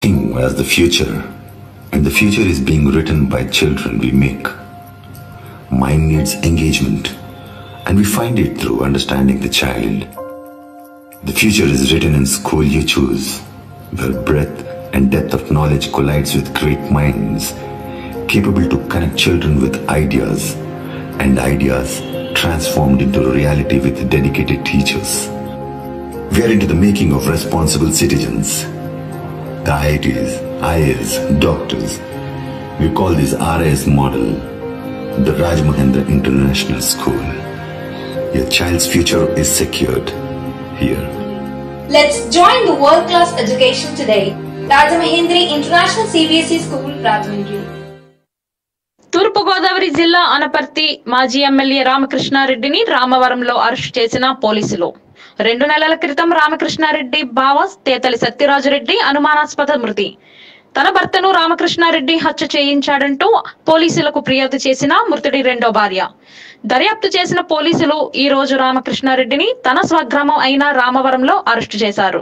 King as the future, and the future is being written by children we make. Mind needs engagement, and we find it through understanding the child. The future is written in school you choose, where breadth and depth of knowledge collides with great minds, capable to connect children with ideas, and ideas transformed into reality with dedicated teachers. We are into the making of responsible citizens. The IITs, IAS, doctors. We call this RIS model the Raj Mahendra International School. Your child's future is secured here. Let's join the world-class education today. Rajamahendri International CBSE School, Rajahmundry. తూర్పుగోదావరి జిల్లా అనపర్తి మాజీ MLA రామకృష్ణారెడ్డిని రామవరంలో arrest చేసిన పోలీసులు రెండు నెలల క్రితం రామకృష్ణారెడ్డి బావ తేతలి సత్యరాజురెడ్డి అనుమానాస్పద మృతి తన భర్తను రామకృష్ణారెడ్డి హత్య చేయించాడంటూ పోలీసులకు ఫిర్యాదు చేసిన మృతుడి రెండో భార్య దర్యాప్తు చేసిన పోలీసులు ఈ రోజు రామకృష్ణారెడ్డిని తన స్వగ్రామం అయిన రామవరంలో అరెస్టు చేశారు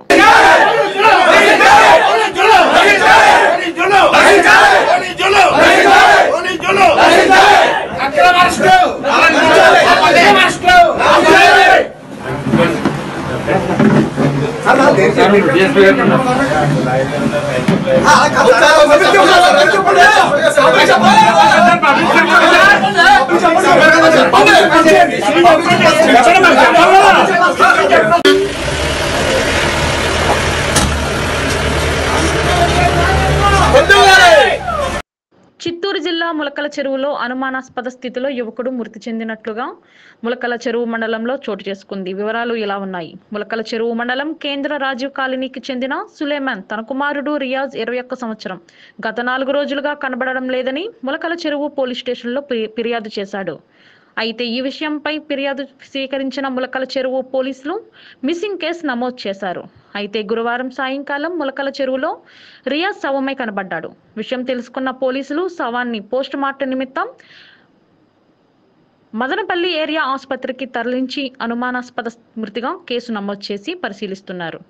చిత్తూరు జిల్లా ములకల చెరువులో అనుమానాస్పద స్థితిలో యువకుడు మృతి చెందినట్లుగా ములకల చెరువు మండలంలో చోటు చేసుకుంది వివరాలు ఇలా ఉన్నాయి ములకల చెరువు మండలం కేంద్ర రాజీవ్ కాలనీకి చెందిన సులేమాన్ తన కుమారుడు రియాజ్ ఇరవై ఒక్క సంవత్సరం గత నాలుగు రోజులుగా కనబడడం లేదని ములకల చెరువు పోలీస్ స్టేషన్లో ఫి- ఫిర్యాదు చేశాడు అయితే ఈ విషయంపై ఫిర్యాదు స్వీకరించిన ములకల చెరువు పోలీసులు మిస్సింగ్ కేసు నమోదు చేశారు అయితే గురువారం సాయంకాలం ములకల చెరువులో రియాజ్ శవమై కనబడ్డాడు విషయం తెలుసుకున్న పోలీసులు శవాన్ని పోస్ట్ మార్టం నిమిత్తం మదనపల్లి ఏరియా ఆసుపత్రికి తరలించి అనుమానాస్పద మృతిగా కేసు నమోదు చేసి పరిశీలిస్తున్నారు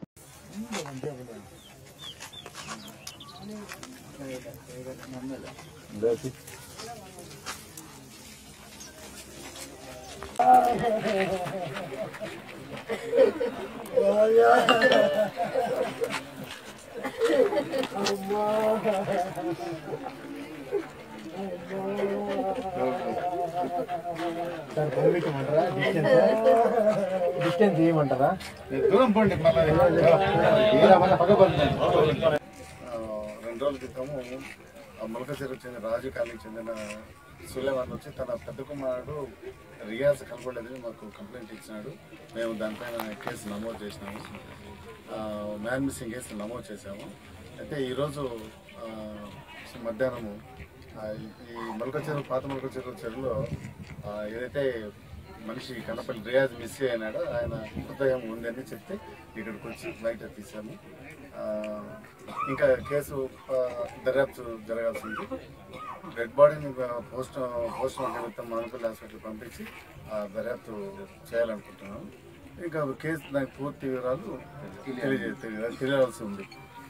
సార్ పంపించమంటారా డిస్టెన్స్ డిస్టెన్స్ ఏమంటారా దూరం పోండి మళ్ళీ పక్క పంపించండి రెండు రోజుల క్రితము ఆ ములక చెరువు చెందిన రాజు కాలనీకి చెందిన సులేవాన్ వచ్చి తన పెద్ద కుమారుడు రియాజ్ కనపడలేదని మాకు కంప్లైంట్ ఇచ్చినాడు మేము దానిపైన కేసు నమోదు చేసినాము ఆ, మ్యాన్ మిస్సింగ్ కేసు నమోదు చేశాము అయితే ఈరోజు ఆ, మధ్యాహ్నము ఆ, ఈ మొలక చెరువు పాత మొలక చెరువు చెరువులో ఆ, ఏదైతే మనిషి కనపల్లి రియాజ్ మిస్ అయినాడో ఆయన హృదయం ఉందని చెప్తే ఇక్కడికి వచ్చి బయట తీసాము ఆ, ఇంకా కేసు ఆ, దర్యాప్తు జరగాల్సి ఉంది డెడ్ బాడీని పోస్ట్ పోస్ట్ మార్టం నిమిత్తం మానపల్లి హాస్పిటల్ పంపించి ఆ, దర్యాప్తు చేయాలనుకుంటున్నాము ఇంకా కేసు దానికి పూర్తి వివరాలు తెలియజే తెలియ- తెలియాల్సి ఉంది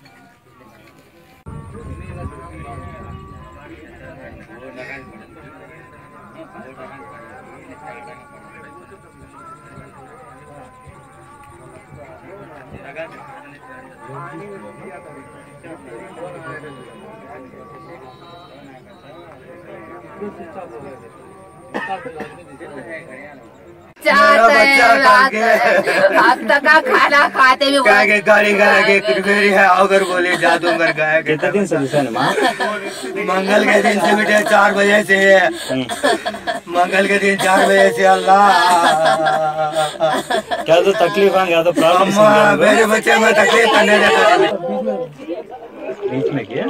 अब तक का खाना खाते भी क्या के गाड़ी करा के कुटमेरी है अगर बोले जादूगर गाया के कितने दिन से दिशा माँ मंगल के दिन से बेटे चार बजे से मंगल के दिन चार बजे से अल्लाह क्या तो तकलीफ है क्या तो प्रॉब्लम अम्मा मेरे बच्चे में तकलीफ करने देता बीच में किया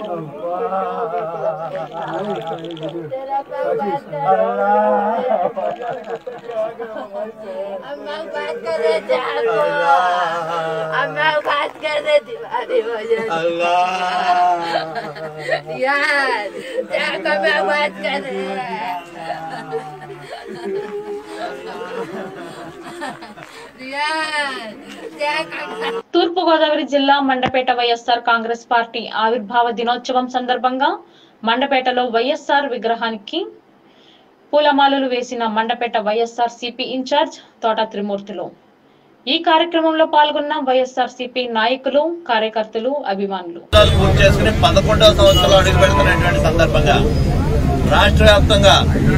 अम्मा बात कर रहे थे आपको अम्मा बात कर रहे दीवानी हो जाए अल्लाह यार जाकर मैं बात कर रहे हैं తూర్పుగోదావరి జిల్లా మండపేట వైఎస్ఆర్ కాంగ్రెస్ పార్టీ ఆవిర్భావ దినోత్సవం సందర్భంగా మండపేటలో వైఎస్ఆర్ విగ్రహానికి పూలమాలలు వేసిన మండపేట వైఎస్ఆర్ సిపి ఇన్ఛార్జ్ తోట త్రిమూర్తులు ఈ కార్యక్రమంలో పాల్గొన్న వైఎస్ఆర్ సిపి నాయకులు కార్యకర్తలు అభిమానులు సంవత్సరాలు పూర్తి చేసుకుని పదకొండవ సంవత్సరంలో అడుగు పెడుతున్నటువంటి సందర్భంగా రాష్ట్ర వ్యాప్తంగా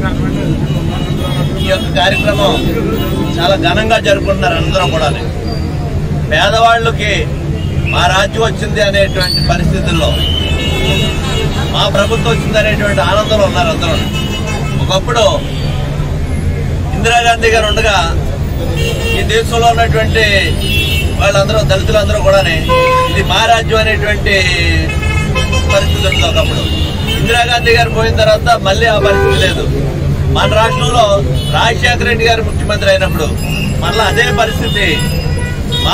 ఈ యొక్క కార్యక్రమం చాలా ఘనంగా జరుపుకుంటున్నారు అందరూ కూడా పేదవాళ్ళకి మా రాజ్యం వచ్చింది అనేటువంటి పరిస్థితుల్లో మా ప్రభుత్వం వచ్చింది అనేటువంటి ఆనందంలో ఉన్నారు అందరూ ఒకప్పుడు ఇందిరాగాంధీ గారు ఉండగా ఈ దేశంలో ఉన్నటువంటి వాళ్ళందరూ దళితులందరూ కూడా ఇది మా రాజ్యం అనేటువంటి పరిస్థితి ఉంది ఒకప్పుడు ఇందిరాగాంధీ గారు పోయిన తర్వాత మళ్ళీ ఆ పరిస్థితి లేదు మన రాష్ట్రంలో రాజశేఖర రెడ్డి గారు ముఖ్యమంత్రి అయినప్పుడు మళ్ళీ అదే పరిస్థితి మా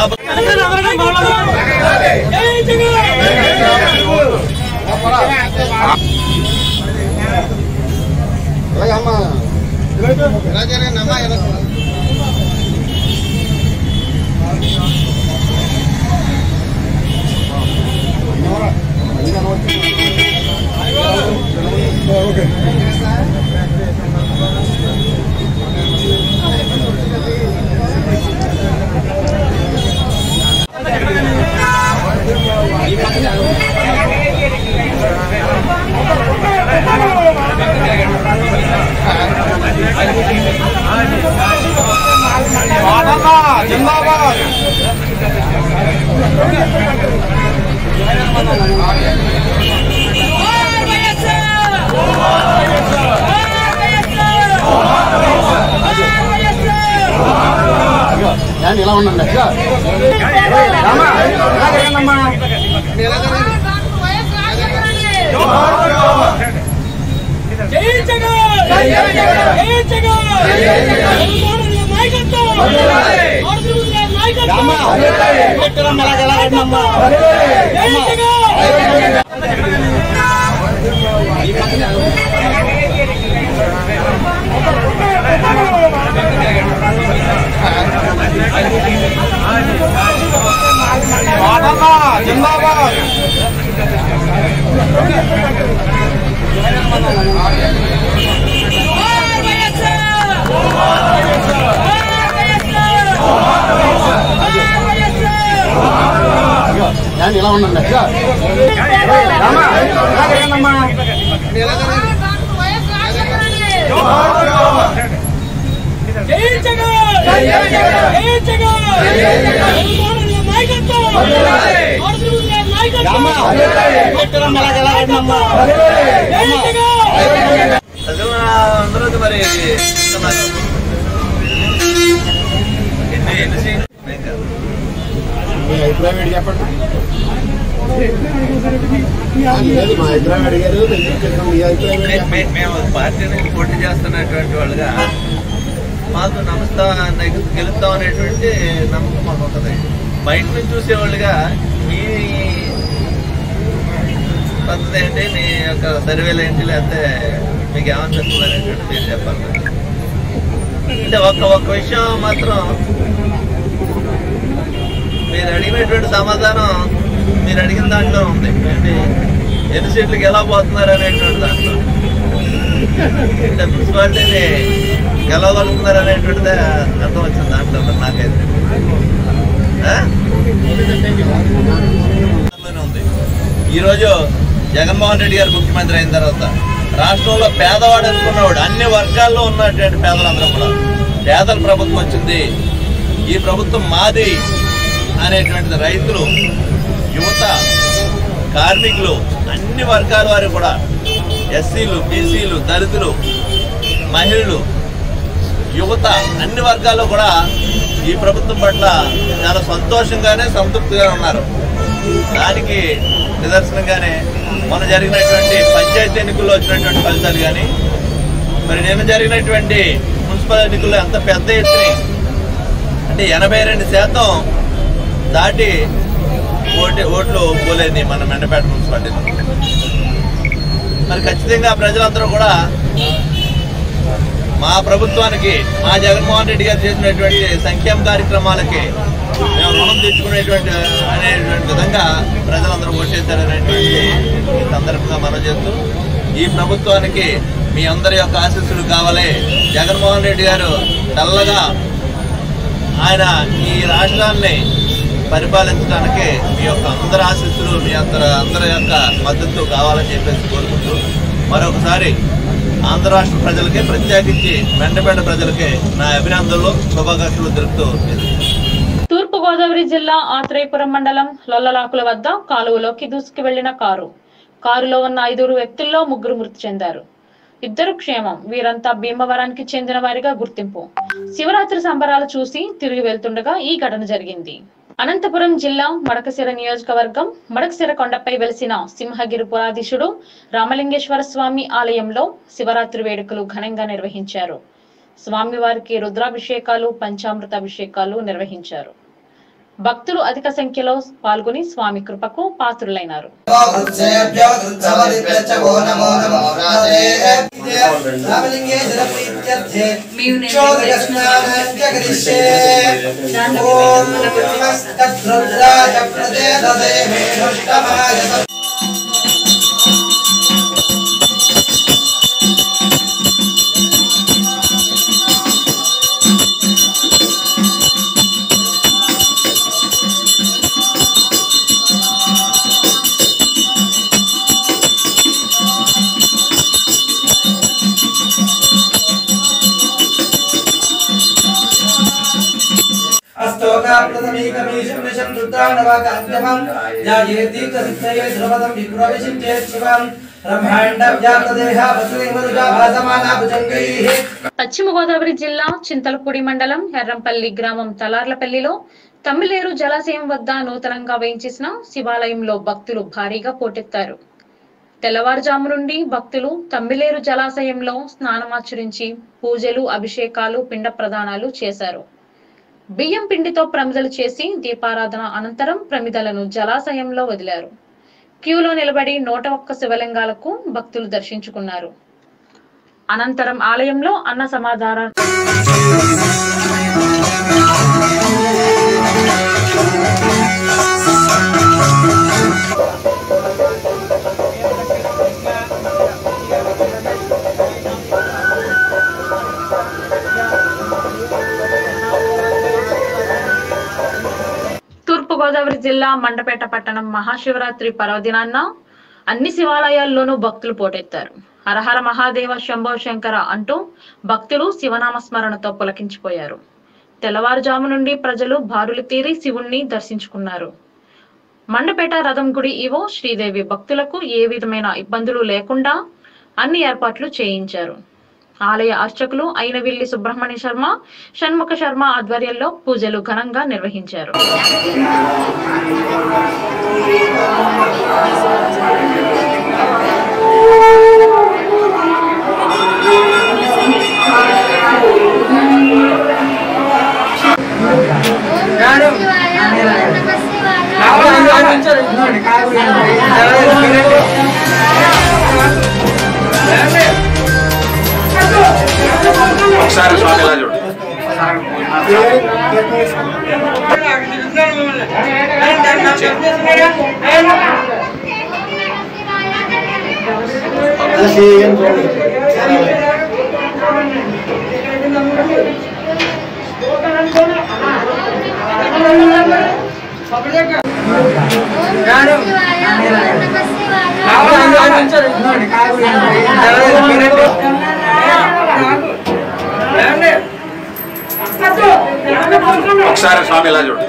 ప్రజలు అందరూ మరి ఇస్తున్నారు. ఎన్ని ఎన్ని సీట్లు? ఏం కాదు. మే- మే- మేము పార్టీ నుంచి పోటీ చేస్తున్నటువంటి వాళ్ళుగా మాకు నమస్తా నెగ్- గెలుస్తాం అనేటువంటి నమ్మకం మాకు ఉంటుంది బయట నుంచి చూసేవాళ్ళుగా మీ పద్ధతి ఏంటి మీ యొక్క సర్వేలు ఏంటి లేకపోతే మీకు ఏమనిపిస్తుంది అనేటువంటి మీరు చెప్పాలి అంటే ఒక్క ఒక్క విషయం మాత్రం మీరు అడిగినటువంటి సమాధానం మీరు అడిగిన దాంట్లో ఉంది ఏంటి ఎన్ని సీట్లకు ఎలా పోతున్నారు అనేటువంటి దాంట్లో అంటే మున్సిపాలిటీని గెలవగలుగుతున్నారు అనేటువంటిదే అర్థం వచ్చింది దాంట్లో మరి నాకైతే ఆ? అందులోనే ఉంది ఈరోజు జగన్మోహన్ రెడ్డి గారు ముఖ్యమంత్రి అయిన తర్వాత రాష్ట్రంలో పేదవాడు అనుకున్నవాడు అన్ని వర్గాల్లో ఉన్నటువంటి పేదలందరూ కూడా పేదల ప్రభుత్వం వచ్చింది ఈ ప్రభుత్వం మాది అనేటువంటిది రైతులు యువత కార్మికులు అన్ని వర్గాల వారు కూడా ఎస్సీలు బీసీలు దళితులు మహిళలు యువత అన్ని వర్గాల్లో కూడా ఈ ప్రభుత్వం పట్ల చాలా సంతోషంగానే సంతృప్తిగా ఉన్నారు దానికి నిదర్శనంగానే మొన్న జరిగినటువంటి పంచాయతీ ఎన్నికల్లో వచ్చినటువంటి ఫలితాలు కానీ మరి నిన్న జరిగినటువంటి మున్సిపల్ ఎన్నికల్లో ఎంత పెద్ద ఎత్తున అంటే ఎనభై రెండు శాతం దాటి ఓటు ఓట్లు పోలేని మన మెండపేట మున్సిపాలిటీలో మరి ఖచ్చితంగా ప్రజలందరూ కూడా మా ప్రభుత్వానికి మా జగన్మోహన్ రెడ్డి గారు చేసినటువంటి సంక్షేమ కార్యక్రమాలకి మేము రుణం తెచ్చుకునేటువంటి అనేటువంటి విధంగా ప్రజలందరూ ఓటేశారనేటువంటి ఈ సందర్భంగా మనం చేస్తూ ఈ ప్రభుత్వానికి మీ అందరి యొక్క ఆశీస్సులు కావాలి జగన్మోహన్ రెడ్డి గారు చల్లగా ఆయన ఈ రాష్ట్రాన్ని పరిపాలించడానికి మీ యొక్క అందరి ఆశీస్సులు మీ అందరి అందరి యొక్క మద్దతు కావాలని చెప్పేసి కోరుకుంటూ మరొకసారి ఆంధ్ర రాష్ట్ర ప్రజలకి ప్రత్యేకించి మెండపేట ప్రజలకి నా అభినందనలు శుభాకాంక్షలు తెలుపుతూ తూర్పు గోదావరి జిల్లా ఆత్రేయపురం మండలం లొల్లలాకుల వద్ద కాలువలోకి దూసుకు వెళ్లిన కారు కారులో ఉన్న ఐదుగురు వ్యక్తుల్లో ముగ్గురు మృతి చెందారు ఇద్దరు క్షేమం వీరంతా భీమవరానికి చెందిన వారిగా గుర్తింపు శివరాత్రి సంబరాలు చూసి తిరిగి వెళ్తుండగా ఈ ఘటన జరిగింది అనంతపురం జిల్లా మడకశిర నియోజకవర్గం మడకశిర కొండపై వెలిసిన సింహగిరి పురాధీశుడు రామలింగేశ్వర స్వామి ఆలయంలో శివరాత్రి వేడుకలు ఘనంగా నిర్వహించారు స్వామివారికి రుద్రాభిషేకాలు పంచామృత అభిషేకాలు నిర్వహించారు భక్తులు అధిక సంఖ్యలో పాల్గొని స్వామి కృపకు పాత్రులైనారు स्तोकाप्रथमीकमीशं विशं रुद्राणवाकान्त्यमं जायेतीर्थसिद्धये ध्रुवदं विप्रविशिञ्चे शिवं ब्रह्माण्डव्याप्तदेहा वसुदेवरुजा भासमाना भुजङ्गैः పశ్చిమ గోదావరి జిల్లా చింతలపూడి మండలం ఎర్రంపల్లి గ్రామం తలార్లపల్లిలో తమ్మిలేరు జలాశయం వద్ద నూతనంగా వేయించేసిన శివాలయంలో భక్తులు భారీగా పోటెత్తారు తెల్లవారుజాము నుండి భక్తులు తమ్మిలేరు జలాశయంలో స్నానమాచరించి పూజలు అభిషేకాలు పిండ ప్రదానాలు చేశారు బియ్యం పిండితో ప్రమిదలు చేసి దీపారాధన అనంతరం ప్రమిదలను జలాశయంలో వదిలారు క్యూలో నిలబడి నూట ఒక్క శివలింగాలకు భక్తులు దర్శించుకున్నారు అనంతరం ఆలయంలో అన్న సమాధాన తూర్పుగోదావరి జిల్లా మండపేట పట్టణం మహాశివరాత్రి పర్వదినాన్న అన్ని శివాలయాల్లోనూ భక్తులు పోటెత్తారు హరహర మహాదేవ శంభో శంకర అంటూ భక్తులు శివనామ స్మరణతో పులకించిపోయారు తెల్లవారుజాము నుండి ప్రజలు బారులు తీరి శివుణ్ణి దర్శించుకున్నారు మండపేట రథం గుడి ఈవో శ్రీదేవి భక్తులకు ఏ విధమైన ఇబ్బందులు లేకుండా అన్ని ఏర్పాట్లు చేయించారు ఆలయ అర్చకులు అయినవిల్లి సుబ్రహ్మణ్య శర్మ షణ్ముఖ శర్మ ఆధ్వర్యంలో పూజలు ఘనంగా నిర్వహించారు ఒకసారి స్వామి ఇలా చూడు ఒకసారి స్వామి ఇలా చూడు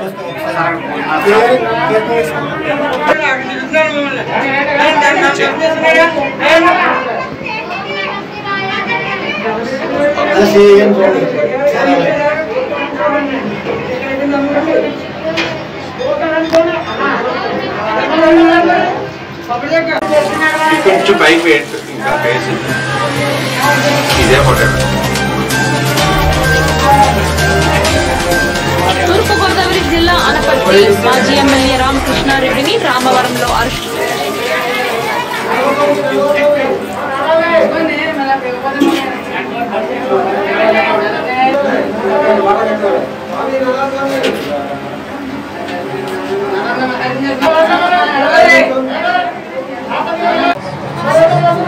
కొంచెం పైకి వేయండి ఇంకా వేసి ఇదే ఫోటో తూర్పుగోదావరి జిల్లా అనపర్తి మాజీ ఎమ్మెల్యే రామకృష్ణారెడ్డిని రామవరంలో అరెస్టు Thank you.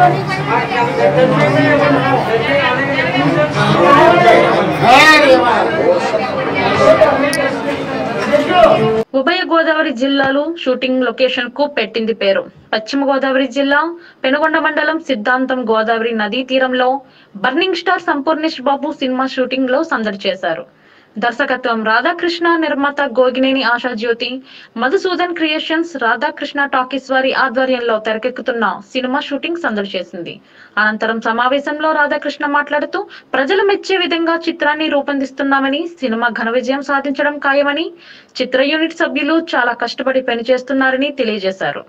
ఉభయ గోదావరి జిల్లాలు షూటింగ్ లొకేషన్ కు పెట్టింది పేరు పశ్చిమ గోదావరి జిల్లా పెనుగొండ మండలం సిద్ధాంతం గోదావరి నదీ తీరంలో బర్నింగ్ స్టార్ సంపూర్ణేష్ బాబు సినిమా షూటింగ్ లో సందడి చేశారు దర్శకత్వం రాధాకృష్ణ నిర్మాత గోగినేని ఆశాజ్యోతి మధుసూదన్ క్రియేషన్స్ రాధాకృష్ణ టాకీస్ వారి ఆధ్వర్యంలో తెరకెక్కుతున్న సినిమా షూటింగ్ సందడి చేసింది అనంతరం సమావేశంలో రాధాకృష్ణ మాట్లాడుతూ ప్రజలు మెచ్చే విధంగా చిత్రాన్ని రూపొందిస్తున్నామని సినిమా ఘన విజయం సాధించడం ఖాయమని చిత్ర యూనిట్ సభ్యులు చాలా కష్టపడి పనిచేస్తున్నారని తెలియజేశారు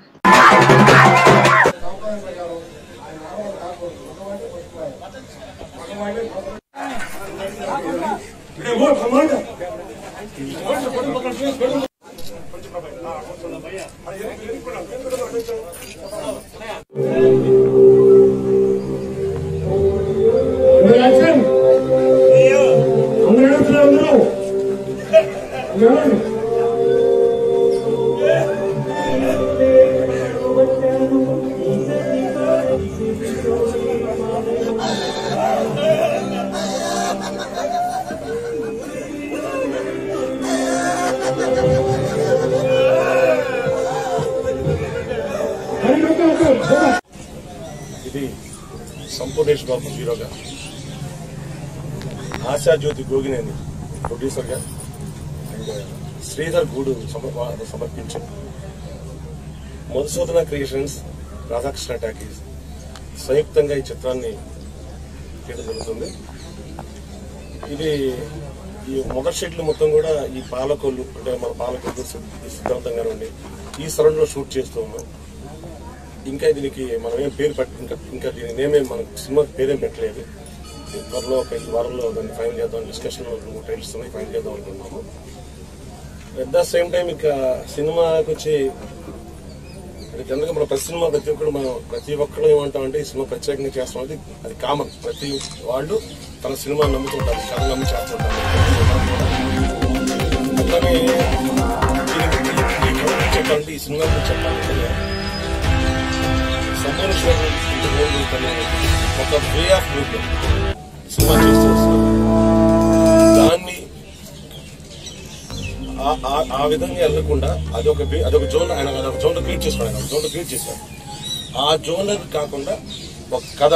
ఇది సంపూర్ణేష్ బాబు హీరోగా ఆశాజ్యోతి గోగినేని ప్రొడ్యూసర్గా అండ్ శ్రీధర్ గూడు సమర్ప- సమర్పించి మధుసూదన క్రియేషన్స్ రాధాకృష్ణ టాకీస్ సంయుక్తంగా ఈ చిత్రాన్ని తీయడం జరుగుతుంది ఇది ఈ మొదటి షెడ్లు మొత్తం కూడా ఈ పాలకొల్లు అంటే మన పాలకొల్లు సిద్ధ- సిద్ధాంతం కానివ్వండి ఈ స్థలంలో షూట్ చేస్తూ ఉన్నాం ఇంకా దీనికి మనం ఏం పేరు పెట్ ఇంకా ఇంకా దీని నేమే మన సినిమా పేరేం పెట్టలేదు ఈ త్వరలో ఒక ఐదు వారంలో దాన్ని ఫైనల్ చేద్దాం డిస్కషన్ మూడు ట్రైల్స్ ఉన్నాయి ఫైనల్ చేద్దాం అనుకుంటున్నాము అట్ ద సేమ్ టైం ఇంకా సినిమాకి వచ్చి అది జనరల్గా మన ప్రతి సినిమా ప్రతి ఒక్కరు మనం ప్రతి ఒక్కరు ఏమంటామంటే ఈ సినిమా ప్రత్యేకంగా చేస్తాం అది అది కామన్ ప్రతి వాళ్ళు తన సినిమా నమ్ముతుంటారు కథ నమ్మి చేస్తుంటారు అట్లానే దీనికి ఈ- ఈ కథ గురించి చెప్పాలంటే ఈ సినిమా గురించి చెప్పాలంటే సంతోష్ ఒక వే ఆఫ్ గ్రూప్ సినిమా చేస్తూ వస్తున్నారు దాన్ని ఆ- ఆ- ఆ విధంగా వెళ్ళకుండా అదొక బి- అదొక జోన్ ఆయన అదొక జోన్ క్రియేట్ చేసుకోండి ఆయన జోన్ క్రియేట్ చేశారు ఆ జోన్ కాకుండా ఒక కథ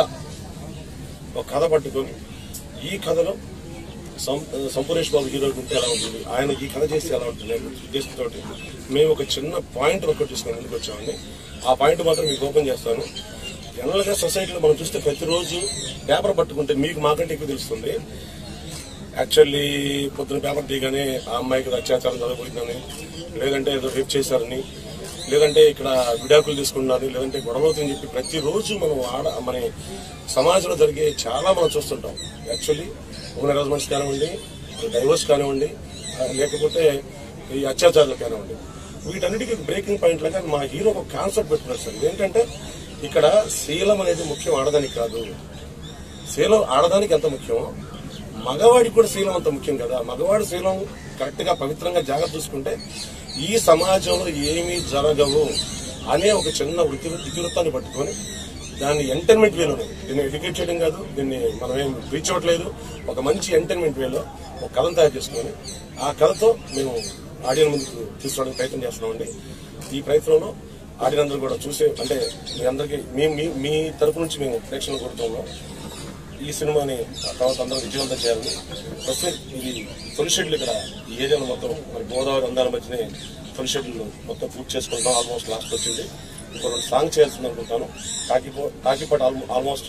ఒక కథ పట్టుకొని ఈ కథలో సం- సంపూర్ణేష్ బాబు హీరో ఉంటే ఎలా ఉంటుంది ఆయన ఈ కథ చేస్తే ఎలా ఉంటుంది అనే ఉద్దేశంతో మేము ఒక చిన్న పాయింట్ వర్కౌట్ చేసుకుని ముందుకు వచ్చామండి ఆ పాయింట్ మాత్రం మీకు ఓపెన్ చేస్తాను జనరల్గా సొసైటీలో మనం చూస్తే ప్రతిరోజు పేపర్ పట్టుకుంటే మీకు మాకంటే ఎక్కువ తెలుస్తుంది యాక్చువల్లీ పొద్దున పేపర్ తీయగానే ఆ అమ్మాయికి అత్యాచారం జరగబోయిందని లేదంటే ఏదో రేప్ చేశారని లేదంటే ఇక్కడ విడాకులు తీసుకున్నారని లేదంటే గొడవవుతుందని చెప్పి ప్రతిరోజు మనం ఆడ మన సమాజంలో జరిగే చాలా మనం చూస్తుంటాం యాక్చువల్లీ ఓన్ అరేంజ్మెంట్స్ కానివ్వండి డైవర్స్ కానివ్వండి ఆ, లేకపోతే ఈ అత్యాచారాలు కానివ్వండి వీటన్నిటికీ బ్రేకింగ్ పాయింట్ లాగా మా హీరో ఒక కాన్సెప్ట్ పెట్టుకున్నారు సార్ ఏంటంటే ఇక్కడ శీలం అనేది ముఖ్యం ఆడదానికి కాదు శీలం ఆడదానికి ఎంత ముఖ్యం మగవాడికి కూడా శీలం అంత ముఖ్యం కదా మగవాడి శీలం కరెక్ట్ గా పవిత్రంగా జాగ్రత్త చూసుకుంటే ఈ సమాజంలో ఏమీ జరగవు అనే ఒక చిన్న వృత్తి ఇతివృత్తాన్ని పట్టుకొని దాన్ని ఎంటర్టైన్మెంట్ వేలో దీన్ని ఎడ్యుకేట్ చేయడం కాదు దీన్ని మనం ఏం రీచ్ అవ్వట్లేదు ఒక మంచి ఎంటర్టైన్మెంట్ వేలో ఒక కథను తయారు చేసుకొని ఆ కథతో మేము ఆడియన్స్ ముందుకు తీసుకురావడానికి ప్రయత్నం చేస్తున్నామండి ఈ ప్రయత్నంలో ఆడియన్స్ అందరూ కూడా చూసే అంటే మీ అందరికీ మీ మీ- మీ తరపు నుంచి మేము ప్రేక్షకులు కోరుతున్నాం ఈ సినిమాని ఆ తర్వాత అందరూ విజయవంతం చేయాలని ప్రస్తుతం ఇది తొలి షెడ్లు ఇక్కడ ఈ ఏరియాలో మొత్తం మరి గోదావరి అందాల మధ్యనే తొలి షెడ్లు మొత్తం పూర్తి చేసుకుంటాం ఆల్మోస్ట్ లాస్ట్ వచ్చింది ఇంకో రెండు సాంగ్ చేయాల్సింది అనుకుంటాను కాకిపో కాకిపాట ఆల్మో- ఆల్మోస్ట్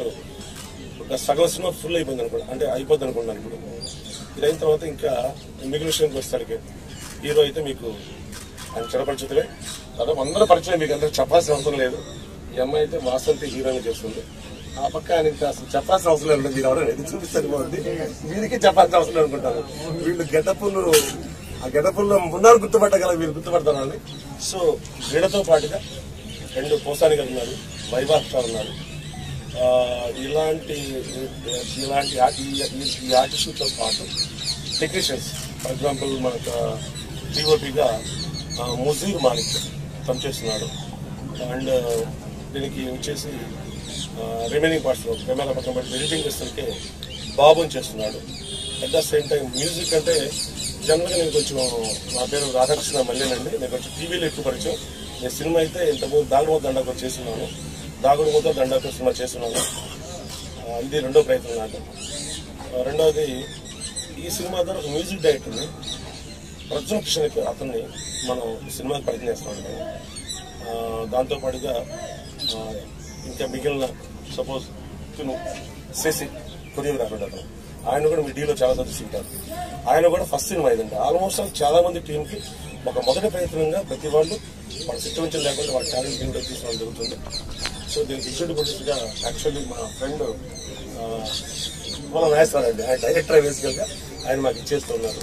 ఒక సగం సినిమా ఫుల్ అయిపోయింది అనుకుంటా అంటే అయిపోద్ది అనుకుంటాను ఇప్పుడు ఇది అయిన తర్వాత ఇంకా మిగిలిన విషయానికి వస్తాడికి హీరో అయితే మీకు ఆయన చిరపరిచితులే దాదాపు అందరూ పరిచయం మీకు అందరూ చెప్పాల్సిన అవసరం లేదు ఈ అమ్మాయి అయితే వాసంతి హీరోయిన్ చేస్తుంది ఆ పక్క ఆయన ఇంకా అసలు చెప్పాల్సిన అవసరం లేదు మీరు ఎవరైనా ఎదురు చూపిస్తారు బాగుంది వీరికి చెప్పాల్సిన అవసరం లేదు అనుకుంటాను వీళ్ళు గెటపులు ఆ గెటపుల్లో మున్నారు గుర్తుపట్టగల మీరు గుర్తుపడతారండి సో వీళ్ళతో పాటుగా రెండు పోసాని గారు ఉన్నారు వైభాగ్ స్టార్ ఉన్నారు ఆ, ఇలాంటి ఇలాంటి ఆ- ఈ ఈ- ఈ ఆర్టిస్టులతో పాటు టెక్నీషియన్స్ ఫర్ ఎగ్జాంపుల్ మనకు డిఓపిగా ముజీర్ మాలిక్ పనిచేస్తున్నాడు అండ్ దీనికి వచ్చేసి రిమైనింగ్ పార్ట్స్ కెమెరా పక్కన పెట్టి ఎడిటింగ్ చేస్తుంటే బాబుని చేస్తున్నాడు at the same time music అంటే జనరల్గా నేను కొంచెం నా పేరు రాధాకృష్ణ మల్లేనండి నేను కొంచెం టీవీలో ఎక్కువ పరిచయం నేను సినిమా అయితే ఇంతకుముందు దాగుడు దండకు చేస్తున్నాను దాగుడు ముద్ద దండకు సినిమా చేస్తున్నాను ఆ, ఇది రెండో ప్రయత్నం నాకు ఆ, రెండవది ఈ సినిమా ద్వారా ఒక మ్యూజిక్ డైరెక్టర్ని ప్రజ్వల్ కిషన్ అతన్ని మనం ఈ సినిమాకి పరిచయం చేస్తున్నాం మేము ఆ, దాంతోపాటుగా ఆ, ఇంకా మిగిలిన సపోజ్ తిను శశి కొరియోగ్రాఫర్ అతను ఆయన కూడా మీ డీలో చాలా సార్లు ఉంటారు ఆయన కూడా ఫస్ట్ సినిమా ఇదండి ఆల్మోస్ట్ చాలా మంది టీంకి ఒక మొదటి ప్రయత్నంగా ప్రతి వాళ్ళు వాళ్ళ సిచ్యువేషన్ లేకుండా వాళ్ళ టాలెంట్ దీంట్లో తీసుకోవడం జరుగుతుంది సో దీనికి ఎగ్జిక్యూటివ్ ప్రొడ్యూసర్గా యాక్చువల్లీ మా ఫ్రెండ్ మూల వేస్తారండి ఆయన డైరెక్టర్ బేసికల్గా ఆయన మాకు ఇచ్చేస్తున్నారు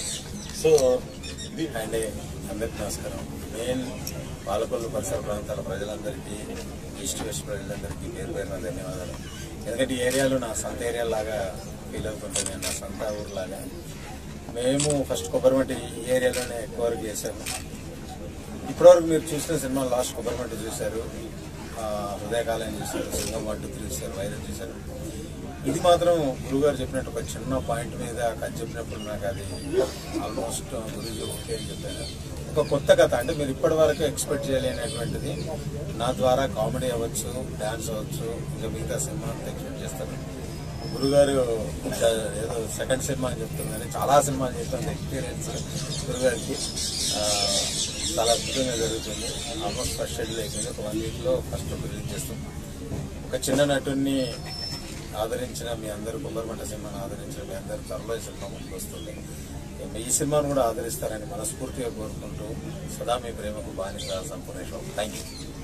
సో ఇది అండి అందరికీ నమస్కారం నేను పాలకొల్లు పరిసర ప్రాంతాల ప్రజలందరికీ ఈస్ట్ వెస్ట్ ప్రజలందరికీ పేరు పేరున ధన్యవాదాలు ఎందుకంటే ఈ ఏరియాలో నా సొంత ఏరియా లాగా ఫీల్ అవుతుంటుంది నా సొంత ఊరులాగా మేము ఫస్ట్ కొబ్బరిమట్టి ఈ ఏరియాలోనే ఎక్కువ వరకు చేశాము ఇప్పటివరకు మీరు చూసిన సినిమా లాస్ట్ కొబ్బరిమట్టి చూశారు ఆ, హృదయకాలం చూశారు సింగం వన్ టూ త్రీ చూశారు వైరల్ చూశారు ఇది మాత్రం గురుగారు చెప్పినట్టు ఒక చిన్న పాయింట్ మీద కథ చెప్పినప్పుడు నాకు అది ఆల్మోస్ట్ గురుజీ ఓకే అని చెప్పాను ఒక కొత్త కథ అంటే మీరు ఇప్పటి వరకు ఎక్స్పెక్ట్ చేయలేనటువంటిది నా ద్వారా కామెడీ అవ్వచ్చు డాన్స్ అవ్వచ్చు ఇంకా మిగతా సినిమా అంతా ఎక్స్పెక్ట్ చేస్తాను గురుగారు ఇంకా ఏదో సెకండ్ సినిమా అని చెప్తుందని చాలా సినిమాలు చెప్తుంది ఎక్స్పీరియన్స్ గురుగారికి ఆ, చాలా అద్భుతంగా జరుగుతుంది ఆల్మోస్ట్ ఫస్ట్ షెడ్యూల్ అయిపోయింది ఒక వన్ వీక్లో ఫస్ట్ రిలీజ్ చేస్తాం ఒక చిన్న నటుడిని ఆదరించిన మీ అందరూ కొబ్బరిమంట సినిమాను ఆదరించిన మీ అందరూ త్వరలో ఈ సినిమా ముందుకు వస్తుంది ఈ సినిమాను కూడా ఆదరిస్తారని మనస్ఫూర్తిగా కోరుకుంటూ సదా మీ ప్రేమకు బానిస సంపూర్ణేశ్వరం థ్యాంక్ యూ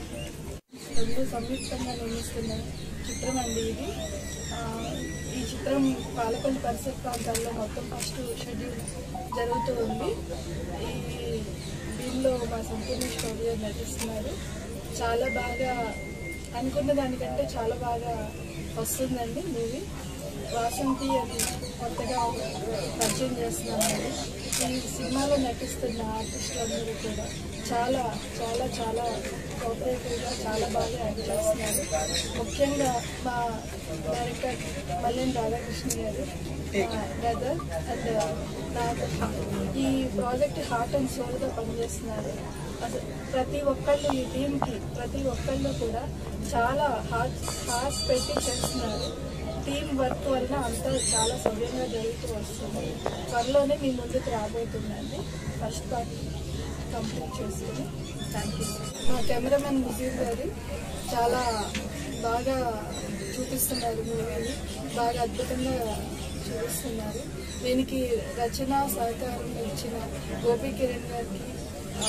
రెండు సంయుక్తంగా నిర్మిస్తున్న చిత్రం అండి ఇది ఆ, ఈ చిత్రం పాలకొల్లు పరిసర ప్రాంతాల్లో మొత్తం ఫస్ట్ షెడ్యూల్ జరుగుతూ ఉంది ఈ దీనిలో మా సంపూర్ణేశ్వర్ గారు నటిస్తున్నారు చాలా బాగా అనుకున్న దానికంటే చాలా బాగా వస్తుందండి మూవీ వాసంతి అని కొత్తగా పరిచయం చేస్తున్నామండి ఈ సినిమాలో నటిస్తున్న ఆర్టిస్టులందరూ కూడా చాలా చాలా చాలా కోఆపరేటివ్గా చాలా బాగా యాక్ట్ చేస్తున్నారు ముఖ్యంగా మా డైరెక్టర్ మల్లెన్ రాధాకృష్ణ గారు బ్రదర్ అండ్ నాకు హా- ఈ ప్రాజెక్ట్ హార్ట్ అండ్ సోల్గా పనిచేస్తున్నారు అసలు ప్రతి ఒక్కళ్ళు ఈ టీంకి ప్రతి ఒక్కళ్ళు కూడా చాలా హార్ట్ హార్ట్ పెట్టి చేస్తున్నారు టీం వర్క్ వల్ల అంతా చాలా సవ్యంగా జరుగుతూ వస్తుంది త్వరలోనే మీ ముందుకు రాబోతుందండి ఫస్ట్ పార్ట్ కంప్లీట్ చేసుకుని థ్యాంక్ యూ మా కెమెరామెన్ ముజీర్ గారు చాలా బాగా చూపిస్తున్నారు మూవీని బాగా అద్భుతంగా చూపిస్తున్నారు దీనికి రచన సహకారం ఇచ్చిన గోపి కిరణ్ గారికి ఆ,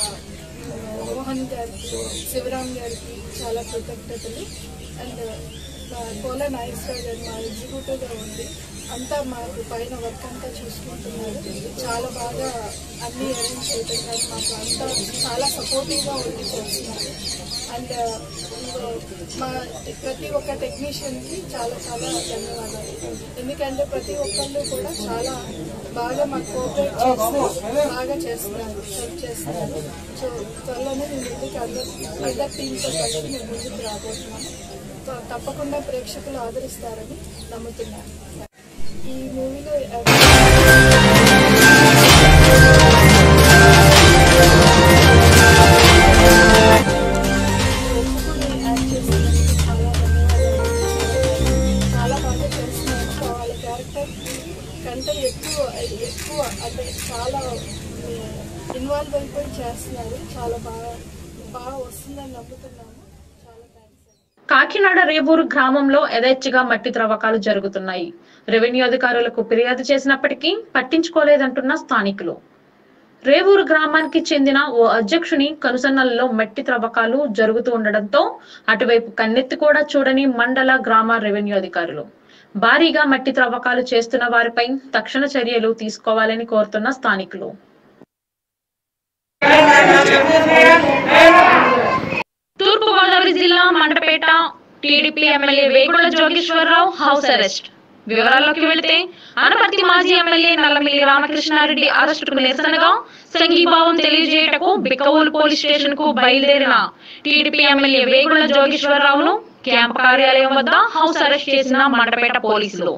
మోహన్ గారికి శివరామ్ గారికి చాలా కృతజ్ఞతలు అండ్ కోల నాగేశ్వర గారు మా ఎగ్జిక్యూటివ్గా ఉంది అంతా మాకు పైన వర్క్ అంతా చూసుకుంటున్నారు చాలా బాగా అన్ని అరేంజ్ చేయడం కానీ మాకు అంతా చాలా సపోర్టివ్గా ఉండి చేస్తున్నారు అండ్ మా ప్రతి ఒక్క టెక్నీషియన్కి చాలా చాలా ధన్యవాదాలు ఎందుకంటే ప్రతి ఒక్కళ్ళు కూడా చాలా బాగా మాకు కోఆపరేట్ చేస్తూ బాగా చేస్తున్నారు హెల్ప్ చేస్తున్నారు సో త్వరలోనే మేము ముందుకు అందరు అందరు టీంతో కలిసి మేము ముందుకు రాబోతున్నాము త- తప్పకుండా ప్రేక్షకులు ఆదరిస్తారని నమ్ముతున్నాను ఈ మూవీలో ఒప్పుకుని యాక్ట్ చేసినందుకు చాలా ధన్యవాదాలు చాలా బాగా చేస్తున్నారు సో వాళ్ళ క్యారెక్టర్ కంటే ఎక్కువ ఎక్కువ అంటే చాలా ఇన్వాల్వ్ అయిపోయి చేస్తున్నారు చాలా బాగా బాగా వస్తుందని నమ్ముతున్నాము చాలా థ్యాంక్స్ కాకినాడ రేవూరు గ్రామంలో యథేచ్ఛగా మట్టి త్రవ్వకాలు జరుగుతున్నాయి రెవెన్యూ అధికారులకు ఫిర్యాదు చేసినప్పటికీ పట్టించుకోలేదంటున్న స్థానికులు రేవూరు గ్రామానికి చెందిన ఓ అధ్యక్షుని కనుసన్నలలో మట్టి త్రవ్వకాలు జరుగుతూ ఉండడంతో అటువైపు కన్నెత్తి కూడా చూడని మండల గ్రామ రెవెన్యూ అధికారులు భారీగా మట్టి త్రవ్వకాలు చేస్తున్న వారిపై తక్షణ చర్యలు తీసుకోవాలని కోరుతున్న స్థానికులు తూర్పుగోదావరి జిల్లా Mandapeta TDP MLA Vegula Jogeswararao house arrest వివరాల్లోకి వెళితే అనపర్తి మాజీ ఎమ్మెల్యే నల్లమిల్లి రామకృష్ణారెడ్డి అరెస్టుకు నిరసనగా సంఘీభావం తెలియజేయటకు బిక్కవోలు పోలీస్ స్టేషన్ కు బయలుదేరిన టీడీపీ ఎమ్మెల్యే వేగుళ్ల జోగేశ్వరరావును క్యాంప్ కార్యాలయం వద్ద హౌస్ అరెస్ట్ చేసిన మండపేట పోలీసులు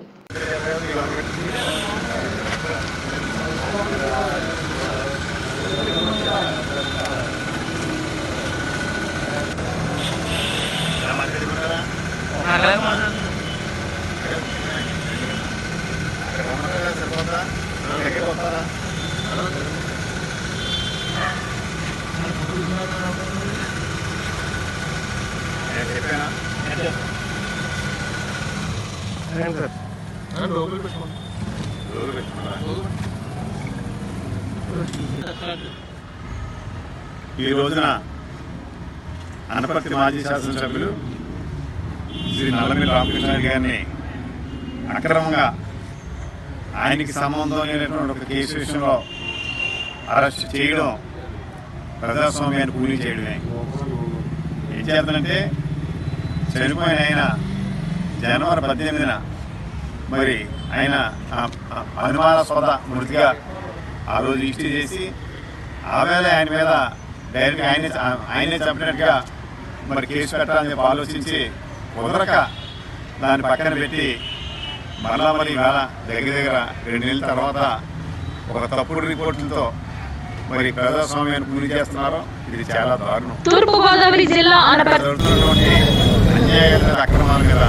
ఈ రోజున అనపర్తి మాజీ శాసనసభ్యులు శ్రీ నల్లమిల్లి రామకృష్ణ గారిని అక్రమంగా ఆయనకి సంబంధం లేనటువంటి ఒక కేసు విషయంలో అరెస్ట్ చేయడం ప్రజాస్వామ్యాన్ని కూలీ చేయడమే ఏం చేద్దానంటే చనిపోయిన ఆయన జనవరి పద్దెనిమిదిన మరి ఆయన ఆ- ఆ అనుమానాస్పద మృతిగా ఆ రోజు రిజిస్టర్ చేసి ఆ వేళ ఆయన మీద డైరెక్ట్ ఆయనే ఆయనే చంపినట్టుగా మరి కేసు పెట్టాలని చెప్పి ఆలోచించి కుదరక దాన్ని పక్కన పెట్టి మరలా మరి ఇవాళ దగ్గర దగ్గర రెండు నెలల తర్వాత ఒక తప్పుడు రిపోర్టులతో మరి ప్రజాస్వామ్యాన్ని కూలి చేస్తున్నారు ఇది చాలా దారుణం తూర్పు గోదావరి జిల్లా అనపర్తి జరుగుతున్నటువంటి అన్యాయాల అక్రమాల మీద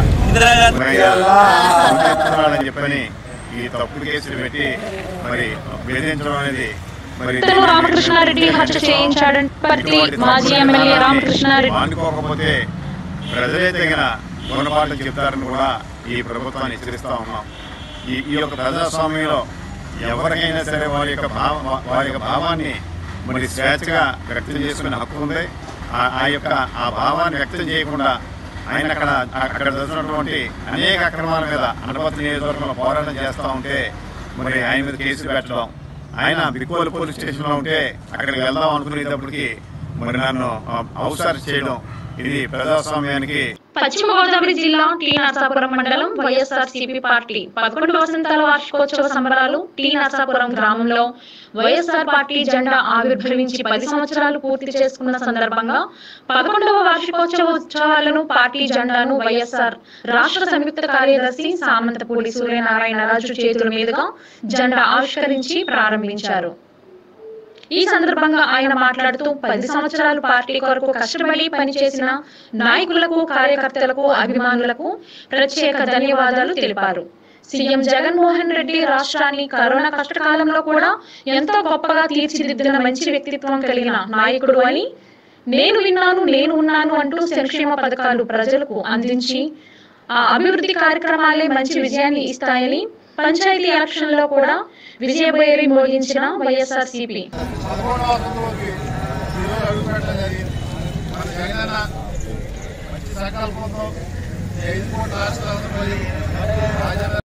అని చెప్పని ఈ తప్పుడు కేసులు పెట్టి మరి బెదిరించడం అనేది మరి ఉత్తరం రామకృష్ణారెడ్డి హత్య చేయించాడని పర్తి మాజీ ఎమ్మెల్యే రామకృష్ణారెడ్డి మానుకోకపోతే ప్రజలే తగిన గుణపాఠం చెప్తారని కూడా ఈ ప్రభుత్వాన్ని హెచ్చరిస్తా ఉన్నాం ఈ ఈ యొక్క ప్రజాస్వామ్యంలో ఎవరికైనా సరే వారి యొక్క భావ వారి యొక్క భావాన్ని మరి స్వేచ్ఛగా వ్యక్తం చేసుకునే హక్కు ఉంది ఆ- ఆ యొక్క ఆ భావాన్ని వ్యక్తం చేయకుండా ఆయన అక్కడ అక్కడ జరుగుతున్నటువంటి అనేక అక్రమాల మీద అనపర్తి నియోజకవర్గంలో పోరాటం చేస్తూ ఉంటే మరి ఆయన మీద కేసులు పెట్టడం ఆయన బిక్కోలు పోలీస్ స్టేషన్లో ఉంటే అక్కడికి వెళ్దాం అనుకునేటప్పటికి మరి నన్ను హౌస్ అరెస్ట్ చేయడం ఇది ప్రజాస్వామ్యానికి పశ్చిమ గోదావరి జిల్లా టీ నరసాపురం మండలం వైఎస్ఆర్ సిపి పార్టీ పదకొండు వసంతాల వార్షికోత్సవ సంబరాలు టీ నరసాపురం గ్రామంలో వైఎస్ఆర్ పార్టీ జెండా ఆవిర్భవించి పది సంవత్సరాలు పూర్తి చేసుకున్న సందర్భంగా పదకొండవ వార్షికోత్సవ ఉత్సవాలను పార్టీ జెండాను వైఎస్ఆర్ రాష్ట్ర సంయుక్త కార్యదర్శి సామంతపూడి సూర్యనారాయణరాజు చేతుల మీదుగా జెండా ఆవిష్కరించి ప్రారంభించారు ఈ సందర్భంగా ఆయన మాట్లాడుతూ పది సంవత్సరాలు పార్టీ కొరకు కష్టపడి పనిచేసిన నాయకులకు కార్యకర్తలకు అభిమానులకు ప్రత్యేక ధన్యవాదాలు తెలిపారు సీఎం జగన్మోహన్ రెడ్డి రాష్ట్రాన్ని కరోనా కష్టకాలంలో కూడా ఎంతో గొప్పగా తీర్చిదిద్దిన మంచి వ్యక్తిత్వం కలిగిన నాయకుడు అని నేను విన్నాను నేను ఉన్నాను అంటూ సంక్షేమ పథకాలు ప్రజలకు అందించి ఆ అభివృద్ధి కార్యక్రమాలే మంచి విజయాన్ని ఇస్తాయని పంచాయతీ ఎలక్షన్లో కూడా విజయభేరి మోగించిన వైఎస్ఆర్ సిపి పదకొండవ సందులోకి ఈరోజు అడుగుపెట్టడం జరిగింది మన జగనన్న మంచి సంకల్పంతో ఐదు కోట్ల రాష్ట్రాలపై రాజన్న